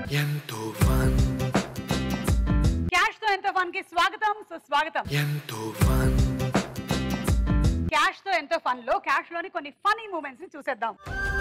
ఎంతో fun cash తో ఎంతో ఫన్ కి స్వాగతం సుస్వాగతం ఎంతో ఫన్ క్యాష్ తో ఎంతో ఫన్ లో క్యాష్ లోని కొన్ని ఫనీ మూమెంట్స్ ని చూసేద్దాం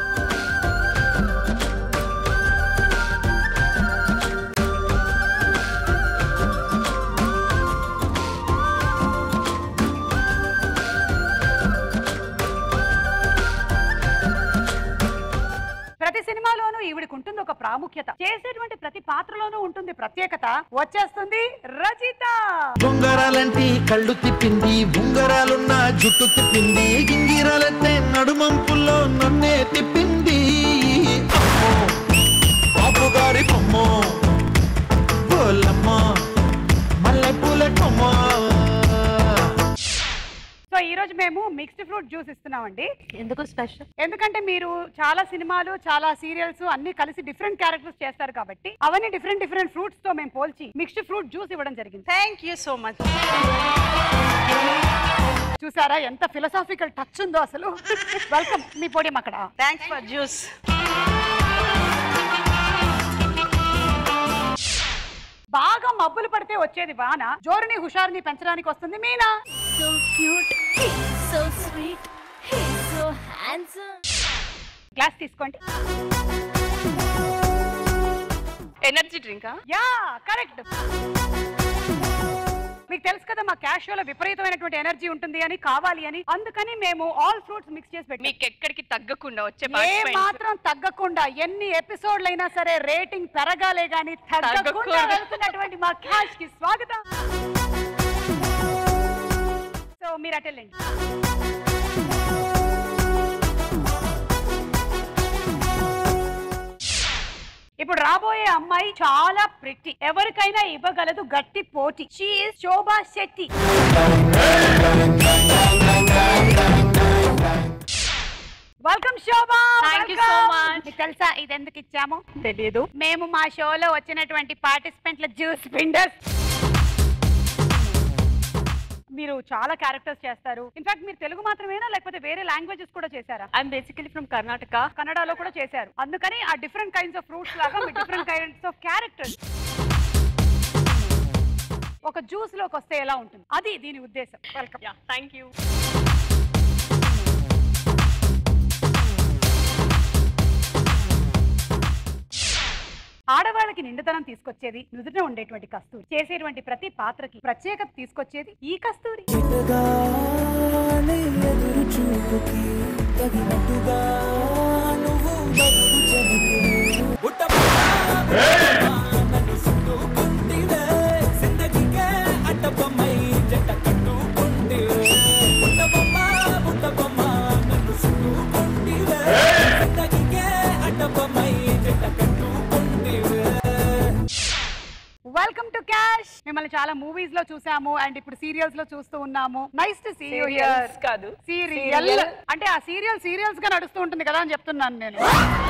ప్రతి సినిమాలోనూ ఈవిడికి ఉంటుంది ఒక ప్రాముఖ్యత చేసేటువంటి ప్రతి పాత్రలోనూ ఉంటుంది ప్రత్యేకత వచ్చేస్తుంది రచిత బొంగరాలంటి కళ్ళు తిప్పింది బొంగరాలున్న జుట్టు తిప్పింది గింగిరాలెత్తే నడుమంపుల్లో నన్నే తిప్పింది అమ్మో బాబు గారి బొమ్మో బోలమ్మ మల్లె పూల కొమ్మ సో ఈ రోజు మేము మిక్స్డ్ ఫ్రూట్ జ్యూస్ ఇస్తున్నామండి ఎందుకు స్పెషల్ ఎందుకంటే మీరు చాలా సినిమాలు చాలా సీరియల్స్ అన్ని కలిసి డిఫరెంట్ క్యారెక్టర్స్ చేస్తారు కాబట్టి అవన్నీ డిఫరెంట్ డిఫరెంట్ ఫ్రూట్స్ తో మేము పోల్చి మిక్స్డ్ ఫ్రూట్ జ్యూస్ ఇవ్వడం జరిగింది థ్యాంక్ యూ సో మచ్ చూసారా ఎంత ఫిలసాఫికల్ టచ్ ఉందో అసలు వెల్కమ్ మీ పోడియం అక్కడ థ్యాంక్స్ ఫర్ జ్యూస్ బాగా మబ్బులు పడితే వచ్చేది వాన జోరుని హుషారుని పెంచడానికి వస్తుంది మీనా so cute. He's so sweet. He's so handsome. Glass తీసుకోండి ఎనర్జీ డ్రింకా యా కరెక్ట్ మీకు తెలుసు కదా మా క్యాష్ లో విపరీతమైనటువంటి ఎనర్జీ ఉంటుంది అని కావాలి అని అందుకని మేము ఆల్ ఫ్రూట్స్ మిక్స్ చేసి పెట్టాం మీకు ఎక్కడికి తగ్గకుండా వచ్చే ఏ participants. మాత్రం తగ్గకుండా ఎన్ని ఎపిసోడ్లు అయినా సరే రేటింగ్ పెరగాలే గానీ తగ్గకుండా తగ్గకూడదు. వెళ్తున్నటువంటి మా క్యాష్ కి స్వాగతం సో మీరు అటెళ్ళండి ఇప్పుడు రాబోయే అమ్మాయి చాలా ప్రిట్టి ఎవరికైనా ఇవ్వగలదు గట్టి పోటీ she Shobha Shetty welcome Shobha Thank you so welcome. much. మీకు తెలుసా ఇది ఎందుకు ఇచ్చాము తెలియదు మేము మా షోలో వచ్చినటువంటి పార్టిసిపెంట్ల జ్యూస్ పిండర్స్ మీరు చాలా క్యారెక్టర్స్ చేస్తారు ఇన్ఫాక్ట్ మీరు తెలుగు మాత్రమేనా లేకపోతే వేరే లాంగ్వేజెస్ కూడా చేశారా ఐఎమ్ బేసికలీ ఫ్రమ్ కర్ణాటక కన్నడలో కూడా చేశారు అందుకని ఆ డిఫరెంట్ కైండ్స్ ఆఫ్ ఫ్రూట్స్ లాగా మీ డిఫరెంట్ కైండ్స్ ఆఫ్ క్యారెక్టర్స్ ఒక జ్యూస్ లోకి వస్తే ఎలా ఉంటుంది అది దీని ఉద్దేశం వెల్కమ్ యా థ్యాంక్ యూ ఆడవాళ్ళకి నిండుతనం తీసుకొచ్చేది నుదుట ఉండేటువంటి కస్తూరి చేసేటువంటి ప్రతి పాత్రకి ప్రత్యేకత తీసుకొచ్చేది ఈ కస్తూరి ఎదురుగానే ఎదురు చూపుకి తగినట్టుగా నువ్వు బతుకు చెబితివే. బుట్టబొమ్మ, నన్ను చుట్టుకుంటివే. జిందగీకే అడ్డబొమ్మై జంట కట్టుకుంటివే. బుట్టబొమ్మ, బుట్టబొమ్మ, నన్ను చుట్టుకుంటివే. జిందగీకే అడ్డబొమ్మై జంట కట్టుకుంటివే. వెల్కమ్ టు క్యాష్ మిమ్మల్ని చాలా మూవీస్ లో చూసాము అండ్ ఇప్పుడు సీరియల్స్ లో చూస్తూ ఉన్నాము nice to see you here Serials కాదు. Serial Serial. అంటే ఆ సీరియల్ సీరియల్స్ గా నడుస్తూ ఉంటుంది కదా అని చెప్తున్నాను నేను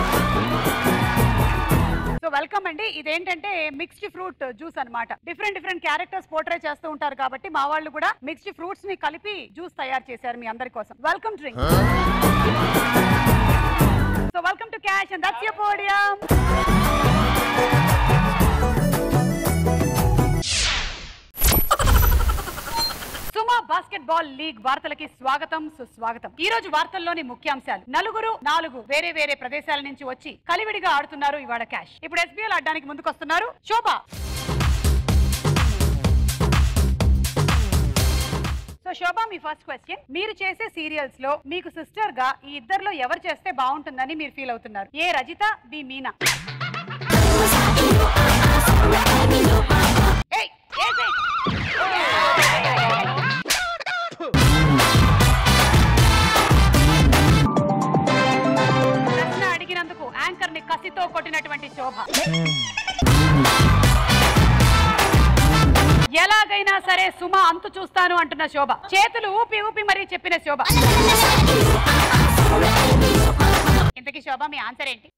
సో వెల్కమ్ అండి ఇదేంటంటే మిక్స్డ్ ఫ్రూట్ జ్యూస్ అన్నమాట డిఫరెంట్ డిఫరెంట్ క్యారెక్టర్స్ పోర్ట్రే చేస్తూ ఉంటారు కాబట్టి మా వాళ్ళు కూడా మిక్స్డ్ ఫ్రూట్స్ ని కలిపి జ్యూస్ తయారు చేశారు మీ అందరి కోసం welcome drink so welcome to cash and that's your podium Suma basketball league వార్తలకి స్వాగతం సుస్వాగతం ఈ రోజు వార్తల్లోని ముఖ్యాంశాలు నలుగురు నాలుగు వేరే వేరే ప్రదేశాల నుంచి వచ్చి కలివిడిగా ఆడుతున్నారు ఇవాళ క్యాష్ ఇప్పుడు ఎస్బీఎల్ ఆడడానికి ముందుకొస్తున్నారు శోభ సో శోభ మీ ఫస్ట్ క్వశ్చన్ మీరు చేసే సీరియల్స్ లో మీకు సిస్టర్ గా ఈ ఇద్దర్లో ఎవరు చేస్తే బాగుంటుందని మీరు ఫీల్ అవుతున్నారు ఏ రజిత బి మీనా ఏయ్, ఏసేయ్. ప్రశ్న అడిగినందుకు యాంకర్ ని కసితో కొట్టినటువంటి శోభ ఎలాగైనా సరే సుమ అంతు చూస్తాను అంటున్న శోభ చేతులు ఊపి ఊపి మరీ చెప్పిన శోభ ఇంతకీ శోభ మీ ఆన్సర్ ఏంటి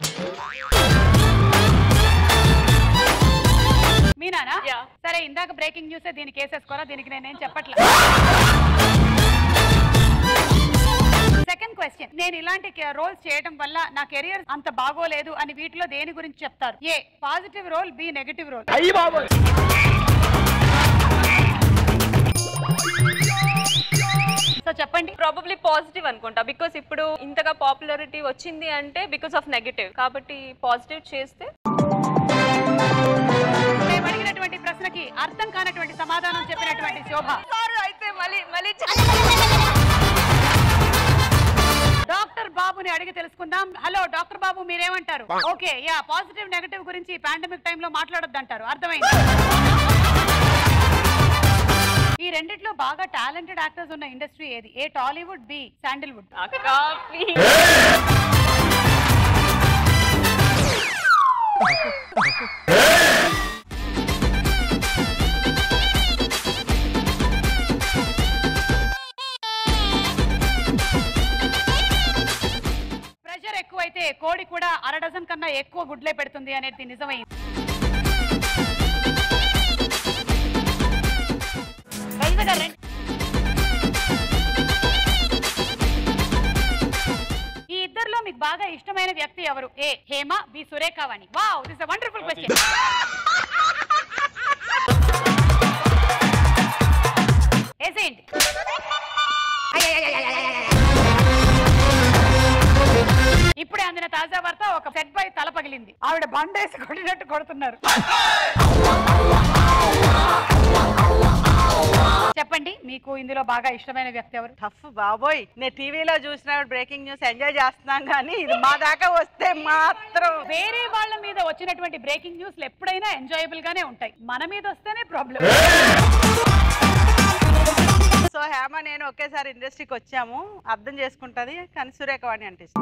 మీనానా Yeah. సరే ఇందాక బ్రేకింగ్ న్యూస్ దీనికి వేసేసుకోరా దీనికి నేనేం చెప్పట్లే సెకండ్ క్వశ్చన్ నేను ఇలాంటి రోల్స్ చేయడం వల్ల నా కెరియర్ అంత బాగోలేదు అని వీటిలో దేని గురించి చెప్తారు A positive role B negative role so చెప్పండి ప్రాబబ్లీ పాజిటివ్ అనుకుంటా బికాస్ ఇప్పుడు ఇంతగా పాపులారిటీ వచ్చింది అంటే బికాస్ ఆఫ్ నెగటివ్ కాబట్టి పాజిటివ్ చేస్తే మేము అడిగినటువంటి ప్రశ్నకి అర్థం కానటువంటి సమాధానం చెప్పినటువంటి శోభ అయితే మళ్ళీ మళ్ళీ డాక్టర్ బాబుని అడిగి తెలుసుకుందాం హలో డాక్టర్ బాబు మీరేమంటారు ఓకే యా పాజిటివ్ నెగటివ్ గురించి పాండమిక్ టైంలో మాట్లాడొద్దు అంటారు అర్థమైంది ఈ రెండిట్లో బాగా టాలెంటెడ్ యాక్టర్స్ ఉన్న ఇండస్ట్రీ ఏది ఏ టాలీవుడ్ బి శాండిల్వుడ్ అక్క ప్లీజ్ ప్రెషర్ ఎక్కువైతే కోడి కూడా అర డజన్ కన్నా ఎక్కువ గుడ్లే పెడుతుంది అనేది నిజమైంది రజిత గారు రండి. ఈ ఇద్దరిలో మీకు బాగా ఇష్టమైన వ్యక్తి ఎవరు A Hema B Surekhavani wow this wonderful question వేసేయండి ఇప్పుడే అందిన తాజా వార్త ఒక సెట్ బై తల పగిలింది ఆవిడ బండేసి కొట్టినట్టు కొడుతున్నారు చెప్పండి మీకు ఇందులో బాగా ఇష్టమైన వ్యక్తి ఎవరు టఫ్ బాబోయ్ నేను టీవీలో చూసిన బ్రేకింగ్ న్యూస్ ఎంజాయ్ చేస్తున్నాం కానీ ఇది మా దాకా వస్తే మాత్రం వేరే వాళ్ళ మీద వచ్చినటువంటి బ్రేకింగ్ న్యూస్లు ఎప్పుడైనా ఎంజాయబుల్ గానే ఉంటాయి మన మీద వస్తేనే ప్రాబ్లం సో హేమ నేను ఒకేసారి ఇండస్ట్రీకి వచ్చాము అర్థం చేసుకుంటది కానీ సురేఖవాణి అంటే ఇష్టం.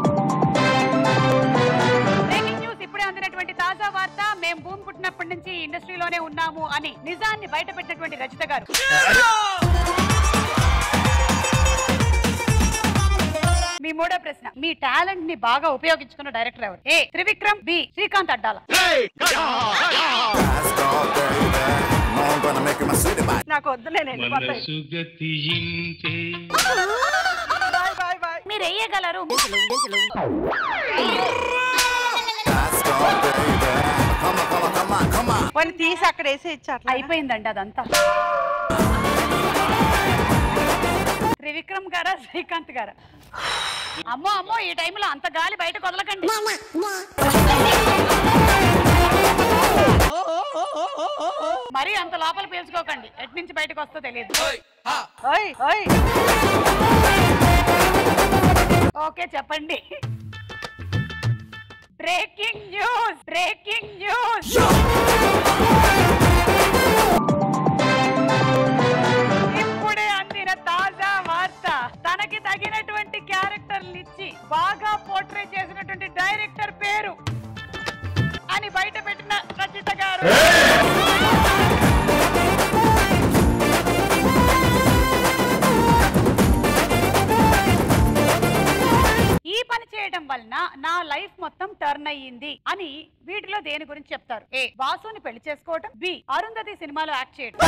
బ్రేకింగ్ న్యూస్ ఇప్పుడే అందినటువంటి తాజా వార్త మేము భూమి పుట్టినప్పటి నుంచి ఈ ఇండస్ట్రీలోనే ఉన్నాము అని నిజాన్ని బయట పెట్టినటువంటి రచిత గారు మీ మూడో ప్రశ్న మీ టాలెంట్ ని బాగా ఉపయోగించుకున్న డైరెక్టర్ ఎవరు ఏ త్రివిక్రమ్ బి శ్రీకాంత్ అడ్డాల నాకు వద్దు నేను వెళ్ళిపోతాను బాయ్ బాయ్ బాయ్ మీరు వేయగలరు కొన్ని తీసి అక్కడ వేసి ఇచ్చి అట్లా అయిపోయిందండి అదంతా త్రివిక్రమ్ గారా శ్రీకాంత్ గారా అమ్మో అమ్మో ఈ టైంలో అంత గాలి బయటకు వదలకండి మరి అంత లోపల పీల్చుకోకండి ఎటు నుంచి బయటకు వస్తో తెలియదు ఓయ్ ఓయ్ ఓకే చెప్పండి బ్రేకింగ్ న్యూస్ బ్రేకింగ్ న్యూస్ ఇప్పుడే అందిన తాజా వార్త తనకి తగినటువంటి క్యారెక్టర్లు ఇచ్చి బాగా పోర్ట్రే చేసినటువంటి డైరెక్టర్ పేరు అని బయట పెట్టిన రచిత గారు ఈ పని చేయడం వలన నా లైఫ్ మొత్తం టర్న్ అయ్యింది అని వీటిలో దేని గురించి చెప్తారు ఏ వాసుని పెళ్లి చేసుకోవడం బి అరుంధతి సినిమాలో యాక్ట్ చేయడం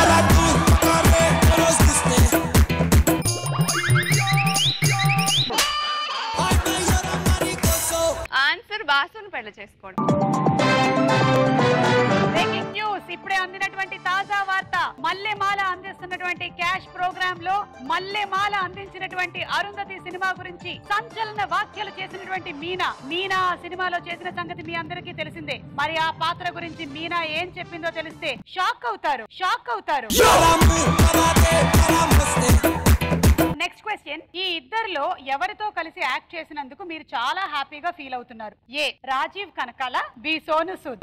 ఆన్సర్ బాసును పెళ్లి చేసుకోవడం బ్రేకింగ్ న్యూస్ ఇప్పుడే అందినటువంటి తాజా వార్త మల్లెమాల అందిస్తున్నటువంటి క్యాష్ ప్రోగ్రామ్ లో మల్లెమాల అందించినటువంటి అరుంధతి సినిమా గురించి సంచలన వ్యాఖ్యలు చేసినటువంటి మీనా మీనా ఆ సినిమాలో చేసిన సంగతి మీ అందరికీ తెలిసిందే మరి ఆ పాత్ర గురించి మీనా ఏం చెప్పిందో తెలిస్తే షాక్ అవుతారు షాక్ అవుతారు నెక్స్ట్ క్వశ్చన్ ఈ ఇద్దరిలో ఎవరితో కలిసి యాక్ట్ చేసినందుకు మీరు చాలా హ్యాపీగా ఫీల్ అవుతున్నారు ఏ రాజీవ్ కనకాల బి సోను సూద్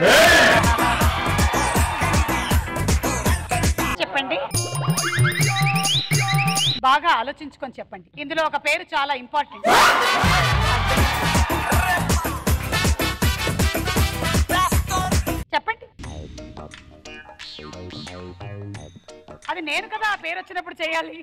చెప్పండి బాగా ఆలోచించుకొని చెప్పండి ఇందులో ఒక పేరు చాలా ఇంపార్టెంట్ చెప్పండి అది నేను కదా ఆ పేరు వచ్చినప్పుడు చేయాలి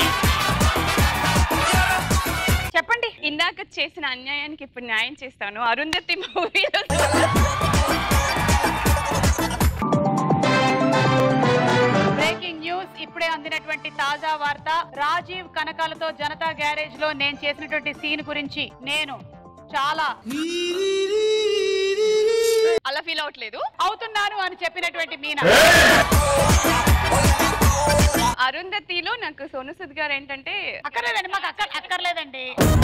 చెప్పండి ఇందాక చేసిన అన్యాయానికి ఇప్పుడు న్యాయం చేస్తాను అరుంధతి మూవీలో బ్రేకింగ్ న్యూస్ ఇప్పుడే అందినటువంటి తాజా వార్త రాజీవ్ కనకాలతో జనతా గ్యారేజ్ లో నేను చేసినటువంటి సీన్ గురించి నేను చాలా అలా ఫీల్ అవట్లేదు అవుతున్నాను అని చెప్పినటువంటి మీనా అరుంధతిలో నాకు సోను సుద్ గారు ఏంటంటే అక్కర్లేదండి మాకు అక్కర్ అక్కర్లేదండి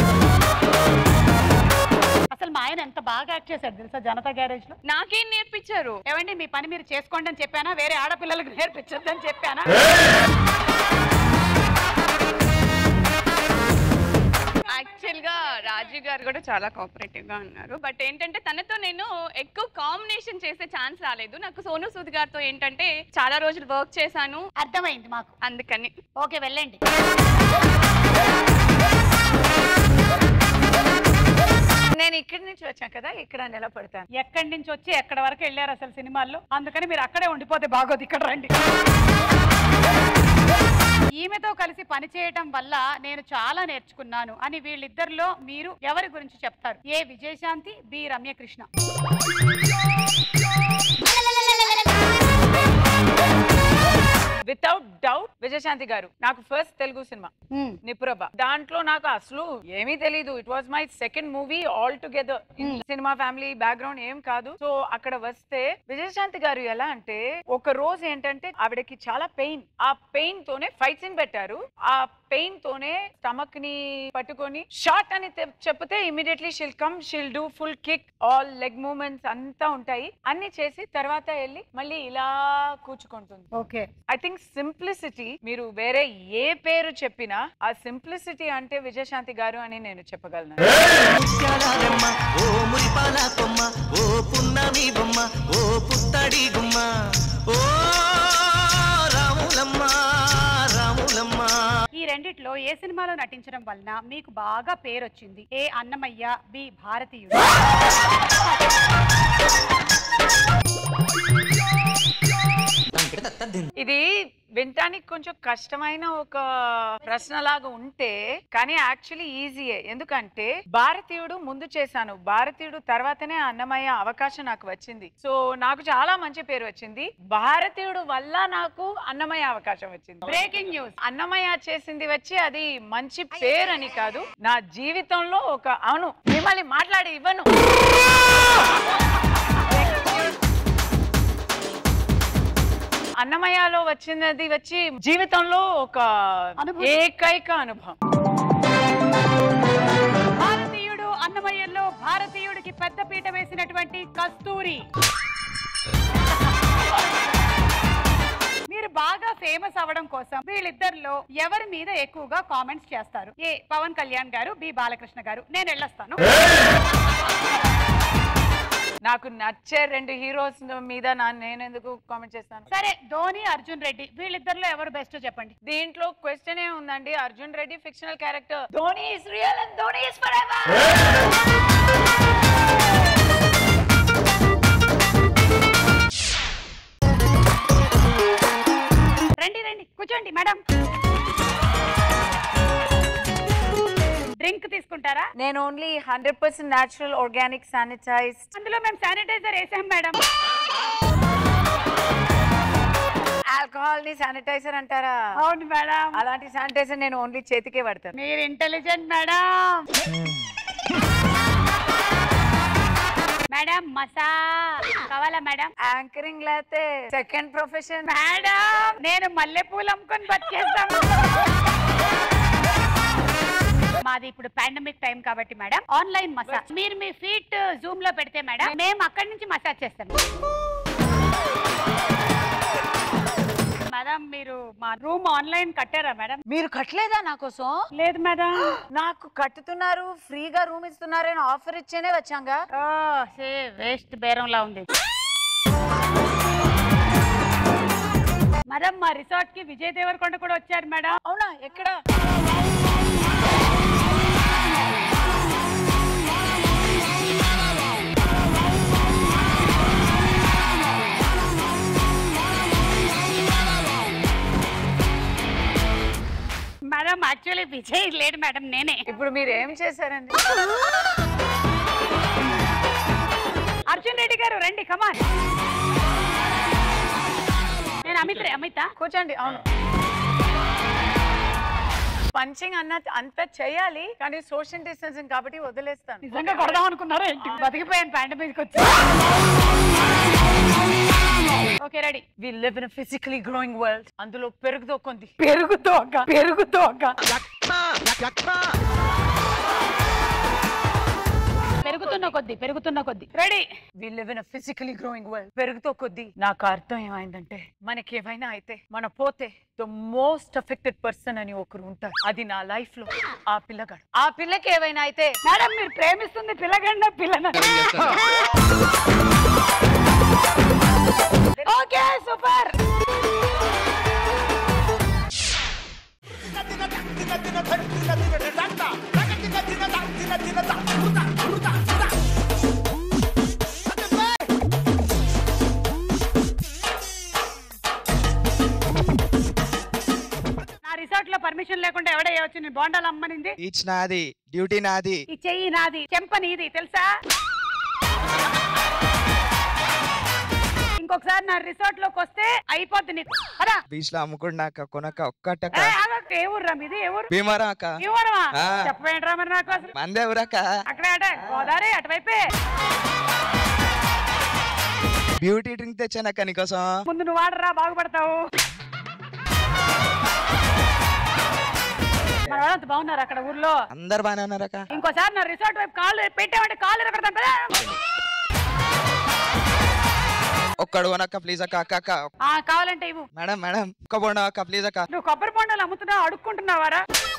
అసలు మా ఆయన ఎంత బాగా యాక్ట్ చేశాడు తెలుసా జనతా గ్యారేజ్ లో నాకేం నేర్పించారు ఏమండి మీ పని మీరు చేసుకోండి అని చెప్పానా వేరే ఆడపిల్లలకు నేర్పించొద్దని చెప్పానా యాక్చువల్ గా రాజీవ్ గారు కూడా చాలా కోఆపరేటివ్ గా ఉన్నారు బట్ ఏంటంటే తనతో నేను ఎక్కువ కాంబినేషన్ చేసే ఛాన్స్ రాలేదు నాకు సోను సూద్ గారితో ఏంటంటే చాలా రోజులు వర్క్ చేశాను అర్థమైంది మాకు అందుకని ఓకే వెళ్ళండి నేను ఇక్కడి నుంచి వచ్చాను కదా ఇక్కడ నిలబడతాను ఎక్కడి నుంచి వచ్చి ఎక్కడి వరకు వెళ్ళారు అసలు సినిమాల్లో అందుకని మీరు అక్కడే ఉండిపోతే బాగోదు ఇక్కడ రండి ఈమెతో కలిసి పని చేయటం వల్ల నేను చాలా నేర్చుకున్నాను అని వీళ్ళిద్దరిలో మీరు ఎవరి గురించి చెప్తారు A Vijayashanti B Ramyakrishna without doubt Vijayashanti garu నాకు ఫస్ట్ తెలుగు సినిమా నిపురబ దాంట్లో నాకు అసలు ఏమీ తెలీదు it was my second movie all together సినిమా ఫ్యామిలీ బ్యాక్గ్రౌండ్ ఏం కాదు సో అక్కడ వస్తే విజయశాంతి గారు ఎలా అంటే ఒక రోజు ఏంటంటే ఆవిడకి చాలా పెయిన్ ఆ పెయిన్ తోనే ఫైట్ సీన్ పెట్టారు ఆ పెయిన్ తోనే స్టమక్ ని పట్టుకొని షార్ట్ అని తె- చెప్తే immediately chill come chill do full kick all leg movements అంతా ఉంటాయి అన్ని చేసి తర్వాత వెళ్ళి మళ్ళీ ఇలా కూర్చుకుంటుంది ఓకే ఐ థింక్ సింప్లిసిటీ మీరు వేరే ఏ పేరు చెప్పినా ఆ సింప్లిసిటీ అంటే విజయశాంతి గారు అని నేను చెప్పగలను ముత్యాలమ్మ ఓ మురిపాల కొమ్మ ఓ పున్నమి బొమ్మ ఓ పుత్తడి గుమ్మ ఓ రాములమ్మ రాములమ్మ ఈ రెండిట్లో ఏ సినిమాలో నటించడం వలన మీకు బాగా పేరు వచ్చింది ఏ అన్నమయ్య బి భారతీయుడు ఇది వినటానికి కొంచెం కష్టమైన ఒక ప్రశ్నలాగా ఉంటే కానీ యాక్చువల్లీ ఈజీయే ఎందుకంటే భారతీయుడు ముందు చేశాను భారతీయుడు తర్వాతనే అన్నమయ్య అవకాశం నాకు వచ్చింది సో నాకు చాలా మంచి పేరు వచ్చింది భారతీయుడు వల్ల నాకు అన్నమయ్య అవకాశం వచ్చింది బ్రేకింగ్ న్యూస్ అన్నమయ్య చేసింది వచ్చి అది మంచి పేరని కాదు నా జీవితంలో ఒక అవును మిమ్మల్ని మాట్లాడి ఇవ్వను అన్నమయ్యలో వచ్చినది వచ్చి జీవితంలో ఒక అనుభూతి. ఏకైక అనుభవం భారతీయుడు అన్నమయ్యలో భారతీయుడికి పెద్ద పీట వేసినటువంటి కస్తూరి మీరు బాగా ఫేమస్ అవ్వడం కోసం వీళ్ళిద్దరిలో ఎవరి మీద ఎక్కువగా కామెంట్స్ చేస్తారు ఏ పవన్ కళ్యాణ్ గారు బి బాలకృష్ణ గారు నేను వెళ్ళొస్తాను నాకు నచ్చే రెండు హీరోస్ మీద నా నేను ఎందుకు కామెంట్ చేస్తాను సరే ధోని అర్జున్ రెడ్డి వీళ్ళిద్దరిలో ఎవరు బెస్ట్ చెప్పండి దీంట్లో క్వశ్చన్ ఏ ఉందండి Arjun Reddy fictional character Dhoni is real and Dhoni is for రండి రండి కూర్చోండి మేడం డ్రింక్ తీసుకుంటారా నేను only hundred percent natural organic sanitize అందులో మేము శానిటైజర్ వేసాం మేడం ఆల్కహాల్ ని శానిటైజర్ అంటారా అవును మేడం అలాంటి శానిటైజర్ నేను ఓన్లీ చేతికే పడతాను మీరు ఇంటెలిజెంట్ మేడం మేడం మసా కావాలా మేడం యాంకరింగ్ లేతే సెకండ్ ప్రొఫెషన్ మేడం నేను మల్లెపూలు అమ్ముకొని బతికేస్తాను మాది ఇప్పుడు పాండమిక్ టైం కాబట్టి మేడం ఆన్లైన్ మసాజ్ మీరు మీ ఫీట్ జూమ్ లో పెడితే మేడం మేము అక్కడి నుంచి మసాజ్ చేస్తాం మేడం మీరు మా రూమ్ ఆన్లైన్ కట్టారా మేడం మీరు కట్టలేదా నా కోసం లేదు మేడం నాకు కట్టుతున్నారు ఫ్రీగా రూమ్ ఇస్తున్నారని ఆఫర్ ఇచ్చేనే వచ్చాంగా వేస్ట్ బేరంలా ఉంది మేడం మా రిసార్ట్ కి విజయ్ దేవరకొండ కూడా వచ్చారు మేడం అవునా ఎక్కడ మేడం యాక్చువల్లీ విజయ్ లేడు మేడం నేనే ఇప్పుడు మీరు ఏం చేశారండి అర్జున్ రెడ్డి గారు రండి కమాన్ నేను అమిత్ అమిత కూర్చోండి అవును పంచింగ్ అన్న అంత చేయాలి కానీ సోషల్ డిస్టెన్సింగ్ కాబట్టి వదిలేస్తాను నిజంగా కొడదాం అనుకున్నారా ఏంటి బతికిపోయాను ప్యాంట్ మీదకి వచ్చి okay ready we live in physically growing world అందులో పెరుగుతో కొంది పెరుగుతోక పెరుగుతోక పెరుగుతున్న కొద్ది పెరుగుతున్న కొద్ది ready we live in physically growing world పెరుగుతో కొద్ది నాకు అర్థం ఏమైందంటే మనకి ఏమైనా అయితే మన పోతే ద మోస్ట్ అఫెక్టెడ్ పర్సన్ అని ఒకరు ఉంటారు అది నా లైఫ్ లో ఆ పిల్లగాడు ఆ పిల్లకి ఏమైనా అయితే మేడం మీరు ప్రేమిస్తుంది పిల్లగండ పిల్లన ఓకే సూపర్ నా రిసార్ట్ లో పర్మిషన్ లేకుండా ఎవడే వచ్చి నేను బోండాలు అమ్మనింది ఈచ్ నాది డ్యూటీ నాది ఈ చెయ్యి నాది చెంప నీది తెలుసా ఇంకొకసారి నా రిసార్ట్ లోకి వస్తే అయిపోద్ది నీకు అదా బీచ్ లో అమ్ముకున్నాక కొనక ఒక్కటక ఏ ఊర్రా మీది ఏ ఊరు భీమరా అక్క ఈ ఊరమా ఆ. చెప్పవేంట్రా మరి నాకు అసలు మందే ఎవరక్క అక్కడే అట గోదావరి అటువైపే బ్యూటీ డ్రింక్ తెచ్చానక్క నీకోసం ముందు నువ్వు వాడరా బాగుపడతావు మన వాళ్ళంతా బాగున్నారు అక్కడ ఊర్లో అందరు బానే ఉన్నారక్క ఇంకోసారి నా రిసార్ట్ వైపు కాళ్ళు పెట్టామంటే కాళ్ళు ఎక్కడ కదా ఒక్కడు కొనక్క ప్లీజ్ అక్క అక్క అక్క ఆ కావాలంటే ఇవ్వు మేడం మేడం ఒక్క బోండా అక్క ప్లీజ్ అక్క నువ్వు కొబ్బరి బొండాలు అమ్ముతున్నావు అడుక్కుంటున్నావారా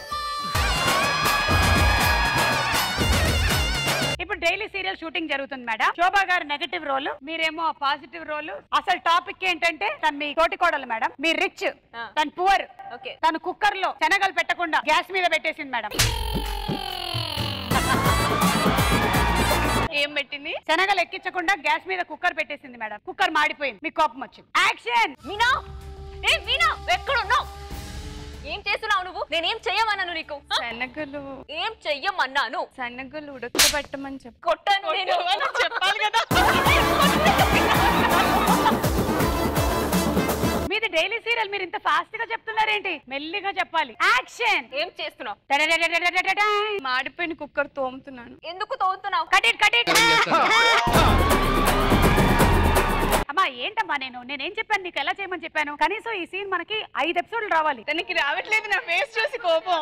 ఇప్పుడు డైలీ సీరియల్ షూటింగ్ జరుగుతుంది madam Shobha garu negative role మీరేమో పాజిటివ్ రోల్ అసలు టాపిక్ ఏంటంటే తను మీ తోటి కోడలు మేడం మీ రిచ్ తను పువర్ తను కుక్కర్ లో శనగలు పెట్టకుండా గ్యాస్ మీద పెట్టేసింది మేడం ఏం పెట్టింది శనగలు ఎక్కించకుండా గ్యాస్ మీద కుక్కర్ పెట్టేసింది మేడం కుక్కర్ మాడిపోయింది మీకు కోపం వచ్చింది యాక్షన్ మీనా ఏ మీనా ఎక్కడున్నావు ఏం చేస్తున్నావు నువ్వు నేనేం చెయ్యమన్నాను నీకు హ? శనగలు ఏం చెయ్యమన్నాను శనగలు ఉడకబెట్టమని చెప్పి కొట్టాను నేను చెప్పాలి కదా మీది డైలీ సీరియల్ మీరు ఇంత ఫాస్ట్ గా చెప్తున్నారేంటి మెల్లిగా చెప్పాలి యాక్షన్ ఏం చేస్తున్నావు మాడిపోయిన కుక్కర్ తోముతున్నాను ఎందుకు తోగుతున్నావు కట్ ఇట్ కట్ ఇట్ అమ్మా ఏంటమ్మా నేను నేనేం చెప్పాను నీకు ఎలా చేయమని చెప్పాను కనీసం ఈ సీన్ మనకి ఐదు ఎపిసోడ్లు రావాలి తనకి రావట్లేదు నా ఫేస్ చూసి కోపం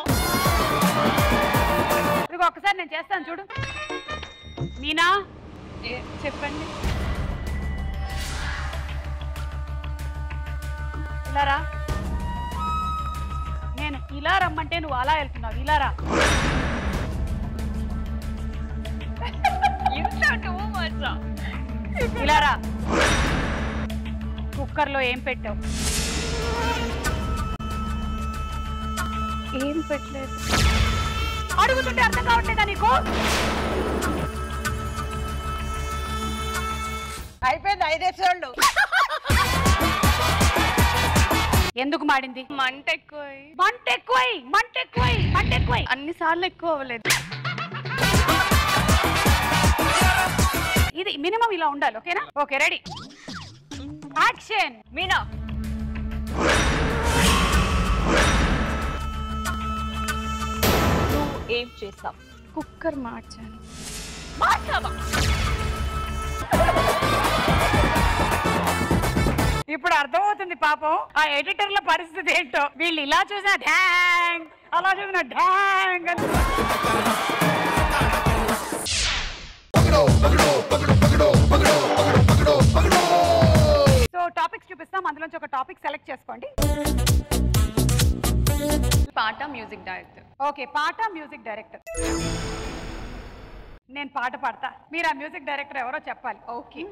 ఇదిగో ఒకసారి నేను చేస్తాను చూడు మీనా ఏ- చెప్పండి ఇలా రా నేను ఇలా రమ్మంటే నువ్వు అలా వెళ్తున్నావు ఇలా రా ఇంత టూ మచ్ ఇలా రా కుక్కర్లో ఏం పెట్టావు ఏం పెట్టలేదు అడుగుతుంటే అర్థం కావట్లేదా నీకు అయిపోయింది ఐదు ఎపిసోడ్లు ఎందుకు మాడింది మంట ఎక్కువ మంట ఎక్కువై మంట ఎక్కువై మంట ఎక్కువై అన్ని సార్లు ఎక్కువ అవ్వలేదు ఇది మినిమం ఇలా ఉండాలి ఓకేనా ఓకే రెడీ యాక్షన్ మీనా నువ్వు ఏం చేస్తావు కుక్కర్ మార్చాను మార్చావా ఇప్పుడు అర్థమవుతుంది పాపం ఆ ఎడిటర్ల పరిస్థితి ఏంటో వీళ్ళు ఇలా చూసినా డ్యాంగ్ అలా చూసినా డ్యాంగ్ అని సో టాపిక్స్ చూపిస్తాం అందులోంచి ఒక టాపిక్ సెలెక్ట్ చేసుకోండి పాట మ్యూజిక్ డైరెక్టర్ ఓకే పాట మ్యూజిక్ డైరెక్టర్ నేను పాట పాడతా మీరు ఆ మ్యూజిక్ డైరెక్టర్ ఎవరో చెప్పాలి okay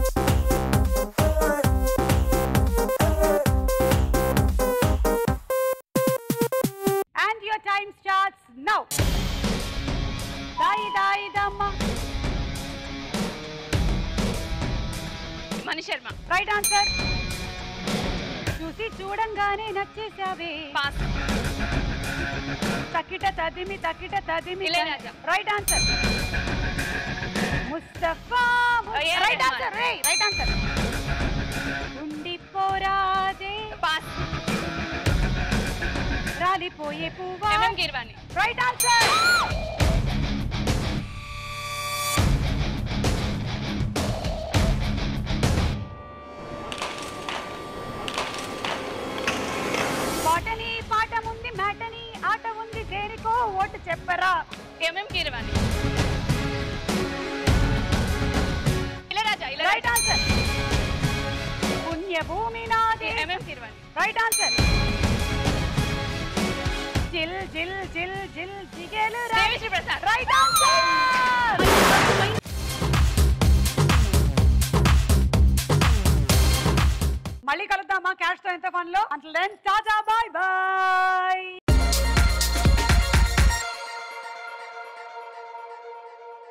and your time starts now దాయి దాయి దమ్మ మణి శర్మ రైట్ ఆన్సర్ చూసి చూడంగానే నచ్చేసావే పాస్ తకిట తదిమి తకిట తదిమి Ilaiyaraaja. Right answer Mustafa A R Rahman. Answer రే రైట్ ఆన్సర్ ఉండిపోరాదే రాలిపోయే పువ్వా ఎంఎం కీర్వాణి రైట్ ఆన్సర్ పాటని పాట ఉంది మ్యాటని ఆట ఉంది దేనికో ఓటు చెప్పరా MM Keeravani Ilayaraja right Ilayaraja answer పుణ్యభూమి నాది ఎంఎం కీర్వాణి రైట్ ఆన్సర్ జిల్ జిల్ జిల్ జిల్ జిగేలు దేవిశ్రీ ప్రసాద్ రైట్ ఆన్సర్ మళ్ళీ కలుద్దామా క్యాష్ తో ఎంత ఫన్ లో అంత టాటా బాయ్ బాయ్